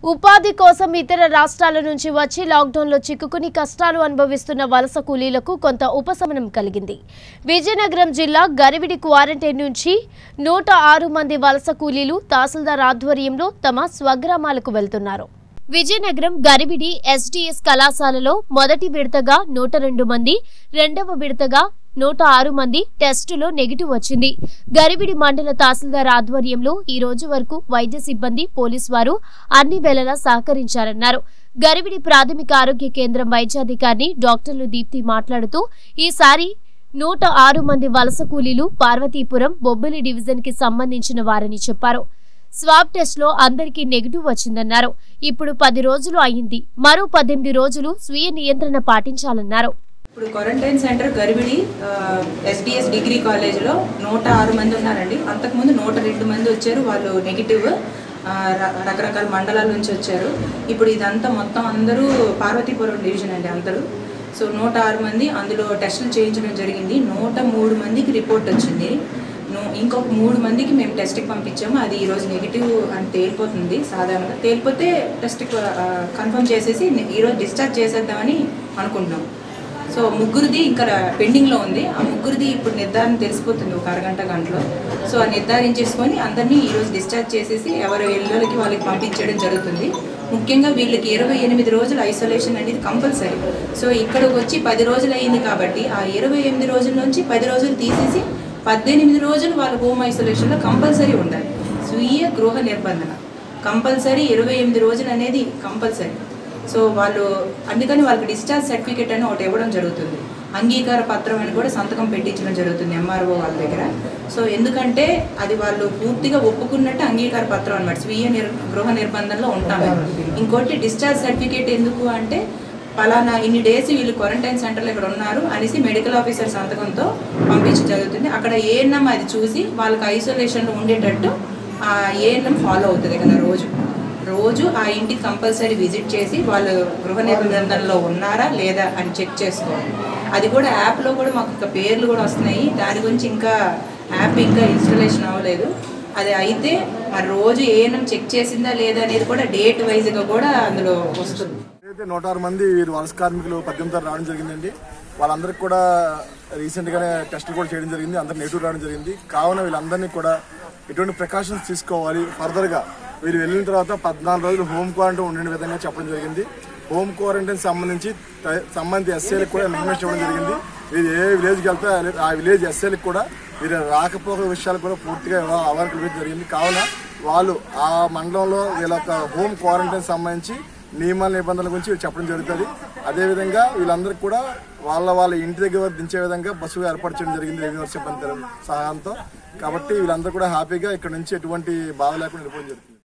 ఉపాధి కోసం ఇతర రాష్ట్రాల నుంచి వచ్చి లాక్డౌన్లో చిక్కుకుని కష్టాలు అనుభవిస్తున్న వలస కూలీలకు కొంత ఉపశమనం కలిగింది విజయనగరం జిల్లా గరివిడి క్వారంటైన్ నుంచి నూట ఆరు మంది వలస కూలీలు తహసీల్దార్ ఆధ్వర్యంలో తమ స్వగ్రామాలకు వెళ్తున్నారు విజయనగరం గరివిడి ఎస్డిఎస్ కళాశాలలో మొదటి విడతగా నూట రెండు మంది రెండవ విడతగా నూట ఆరు మంది టెస్టులో నెగిటివ్ వచ్చింది గరివిడి మండల తహసీల్దార్ ఆధ్వర్యంలో ఈ రోజు వరకు వైద్య సిబ్బంది పోలీసు వారు అన్ని వేళలా సహకరించారన్నారు గరివిడి ప్రాథమిక ఆరోగ్య కేంద్రం వైద్యాధికారిని డాక్టర్లు దీప్తి మాట్లాడుతూ ఈసారి నూట ఆరు మంది వలస కూలీలు పార్వతీపురం బొబ్బిలి డివిజన్ కి సంబంధించిన వారని చెప్పారు స్వాబ్ టెస్ట్ లో అందరికీ నెగిటివ్ వచ్చిందన్నారు ఇప్పుడు పది రోజులు అయింది మరో పద్దెనిమిది రోజులు స్వీయ నియంత్రణ పాటించాలన్నారు ఇప్పుడు క్వారంటైన్ సెంటర్ గరిబిడి ఎస్డిఎస్ డిగ్రీ కాలేజ్లో నూట ఆరు మంది ఉన్నారండి అంతకుముందు నూట రెండు మంది వచ్చారు వాళ్ళు నెగిటివ్ ఆ, ర- రకరకాల మండలాల నుంచి వచ్చారు ఇప్పుడు ఇదంతా మొత్తం అందరూ పార్వతీపురం డివిజన్ అండి అందరూ సో నూట ఆరు మంది అందులో టెస్టులు చేయించడం జరిగింది నూట మూడు మందికి రిపోర్ట్ వచ్చింది ను- ఇంకొక మూడు మందికి మేము టెస్ట్కి పంపించాము అది ఈరోజు నెగిటివ్ అని తేలిపోతుంది సాధారణంగా తేలిపోతే టెస్ట్ కన్ఫర్మ్ చేసేసి ఈరోజు డిశ్చార్జ్ చేసేద్దామని అనుకుంటున్నాం సో ముగ్గురిది ఇంకా పెండింగ్లో ఉంది ఆ ముగ్గురిది ఇప్పుడు నిర్ధారణ తెలిసిపోతుంది ఒక అరగంట గంటలో సో ఆ నిర్ధారించేసుకొని అందరినీ ఈరోజు డిశ్చార్జ్ చేసేసి ఎవరి ఇళ్ళకి వాళ్ళకి పంపించడం జరుగుతుంది ముఖ్యంగా వీళ్ళకి ఇరవై ఎనిమిది రోజులు ఐసోలేషన్ అనేది కంపల్సరీ సో ఇక్కడికి వచ్చి పది రోజులు అయింది కాబట్టి ఆ ఇరవై ఎనిమిది రోజుల నుంచి పది రోజులు తీసేసి పద్దెనిమిది రోజులు వాళ్ళు హోమ్ ఐసోలేషన్లో కంపల్సరీ ఉండాలి స్వీయ గృహ నిర్బంధన కంపల్సరీ ఇరవై ఎనిమిది రోజులు అనేది కంపల్సరీ సో వాళ్ళు అందుకని వాళ్ళకి డిశ్చార్జ్ సర్టిఫికేట్ అని ఒకటి ఇవ్వడం జరుగుతుంది అంగీకార పత్రం అని కూడా సంతకం పెట్టించడం జరుగుతుంది ఎంఆర్ఓ వాళ్ళ దగ్గర సో ఎందుకంటే అది వాళ్ళు పూర్తిగా ఒప్పుకున్నట్టు అంగీకార పత్రం అనమాట స్వీయ నిర్ గృహ నిర్బంధంలో ఉంటాము ఇంకోటి డిశ్చార్జ్ సర్టిఫికేట్ ఎందుకు అంటే పలానా ఇన్ని డేస్ వీళ్ళు క్వారంటైన్ సెంటర్లో ఇక్కడ ఉన్నారు అనేసి మెడికల్ ఆఫీసర్ సంతకంతో పంపించడం జరుగుతుంది అక్కడ ఏఎన్ఎం అది చూసి వాళ్ళకి ఐసోలేషన్లో ఉండేటట్టు ఆ ఏఎన్ఎం ఫాలో అవుతుంది కదా రోజు రోజు ఆ ఇంటికి కంపల్సరీ విజిట్ చేసి వాళ్ళు గృహ నిబంధనలో ఉన్నారా లేదా అని చెక్ చేసుకోవాలి అది కూడా యాప్లో కూడా మాకు ఇంకా పేర్లు కూడా వస్తున్నాయి దాని గురించి ఇంకా యాప్ ఇంకా ఇన్స్టలేషన్ అవ్వలేదు అది అయితే మరి రోజు ఏఎన్ఎం చెక్ చేసిందా లేదా అనేది కూడా డేట్ వైజ్గా కూడా అందులో వస్తుంది అయితే నూట ఆరు మంది వీరు వలస కార్మికులు పద్దెనిమిది తారీఖు రావడం జరిగిందండి వాళ్ళందరికీ కూడా రీసెంట్ గానే టెస్ట్ కూడా చేయడం జరిగింది అందరు నెగిటివ్ రావడం జరిగింది కావున వీళ్ళందరినీ కూడా ఎటువంటి ప్రికాషన్స్ తీసుకోవాలి ఫర్దర్ గా వీరు వెళ్ళిన తర్వాత పద్నాలుగు రోజులు హోమ్ క్వారంటైన్ ఉండే విధంగా చెప్పడం జరిగింది హోమ్ క్వారంటైన్ సంబంధించి త- సంబంధిత ఎస్ఏలకు కూడా ఇన్ఫర్మేషన్ ఇవ్వడం జరిగింది వీరు ఏ విలేజ్కి వెళ్తే ఆ విలేజ్ ఎస్ఏలకు కూడా వీరు రాకపోకల విషయాలు కూడా పూర్తిగా అవగాహన కల్పించడం జరిగింది కావున వాళ్ళు ఆ మండలంలో వీళ్ళ యొక్క హోమ్ క్వారంటైన్ సంబంధించి నియమాల నిబంధనల గురించి వీళ్ళు చెప్పడం జరుగుతుంది అదేవిధంగా వీళ్ళందరికీ కూడా వాళ్ళ వాళ్ళ ఇంటి దగ్గర దించే విధంగా బస్సు ఏర్పాటు చేయడం జరిగింది రెవెన్యూ సిబ్బంది సహాయంతో కాబట్టి వీళ్ళందరూ కూడా హ్యాపీగా ఇక్కడ నుంచి ఎటువంటి బాధ లేకుండా వెళ్ళిపోవడం జరుగుతుంది